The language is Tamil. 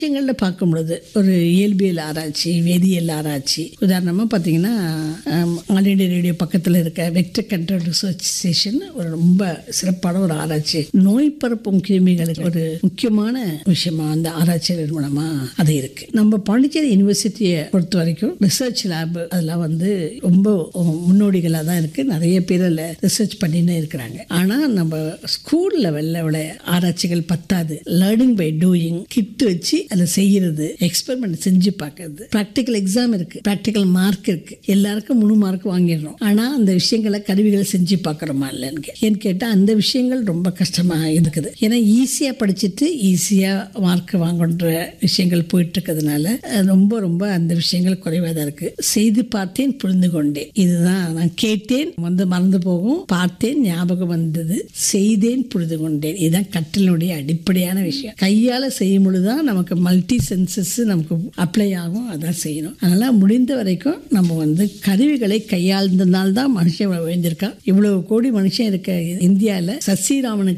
விஷயங்களில் பார்க்கும் பொழுது ஒரு இயல்பியல் ஆராய்ச்சி வேதியியல் ஆராய்ச்சி உதாரணமாக பார்த்தீங்கன்னா ஆம், ஆல் இண்டியா ரேடியோ பக்கத்தில் இருக்க வெக்டர் கண்ட்ரோல் ரிசர்ச் ஸ்டேஷன் ஒரு ரொம்ப சிறப்பான ஒரு ஆராய்ச்சி நோய் பரப்பும் கிருமிகளுக்கு ஒரு முக்கியமான விஷயமா அந்த ஆராய்ச்சி நிறுவனமாக அது இருக்கு நம்ம பாண்டிச்சேரி யூனிவர்சிட்டியை பொறுத்த வரைக்கும் ரிசர்ச் லேப் அதெல்லாம் வந்து ரொம்ப முன்னோடிகளாக தான் இருக்கு நிறைய பேர் அதில் ரிசர்ச் பண்ணின்னு இருக்கிறாங்க ஆனால் நம்ம ஸ்கூல் லெவலில் உள்ள ஆராய்ச்சிகள் பத்தாது லேர்னிங் பை டூயிங் கிட் வச்சு அதில் செய்யறது எக்ஸ்பெரிமெண்ட் செஞ்சு பார்க்கறது ப்ராக்டிக்கல் எக்ஸாம் இருக்கு ப்ராக்டிக்கல் மார்க் இருக்கு எல்லாருக்கும் முழு மார்க் வாங்கிடுறோம் ஆனால் அந்த விஷயங்களை கருவிகளை செஞ்சு பார்க்குறோமா இல்லைன்னு கே- ஏன்னு கேட்டால் அந்த விஷயங்கள் ரொம்ப கஷ்டமாக இருக்குது ஏன்னா ஈஸியாக படிச்சுட்டு ஈஸியாக மார்க் வாங்குன்ற விஷயங்கள் போயிட்டு இருக்கிறதுனால அஹ், ரொம்ப ரொம்ப அந்த விஷயங்கள் குறைவாக தான் இருக்கு செய்து பார்த்தேன் புரிந்து கொண்டேன் இதுதான் நான் கேட்டேன் வந்து மறந்து போகும் பார்த்தேன் ஞாபகம் வந்தது செய்தேன் புரிந்து கொண்டேன் இதுதான் கற்றலினுடைய அடிப்படையான விஷயம் கையால் செய்யும் பொழுதுதான் நமக்கு மல்டி சென்சஸ் நமக்கு அப்ளை ஆகும் அதான் செய்யணும் அதனால முடிந்த வரைக்கும் நம்ம வந்து கருவிகளை கையாழ்ந்தனால்தான் மனுஷன் விழுந்திருக்கான் இவ்வளவு கோடி மனுஷன் இருக்க இந்தியாவில் சசிராமனுக்கு